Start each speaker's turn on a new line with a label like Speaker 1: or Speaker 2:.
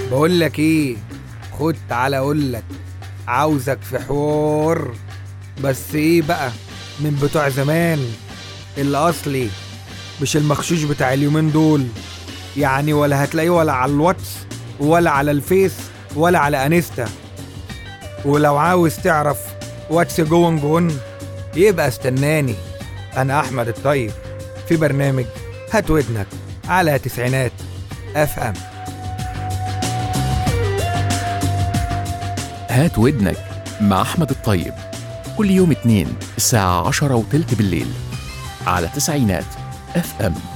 Speaker 1: بقول لك ايه خد تعالى اقول لك عاوزك في حوار بس ايه بقى من بتوع زمان الاصلي مش المخشوش بتاع اليومين دول يعني ولا هتلاقيه ولا على الواتس ولا على الفيس ولا على انستا ولو عاوز تعرف واتس جوينج اون يبقى استناني انا احمد الطيب في برنامج هات ودنك على تسعينات اف ام
Speaker 2: هات ودنك مع أحمد الطيب كل يوم اثنين الساعة عشرة وتلت بالليل على تسعينات اف ام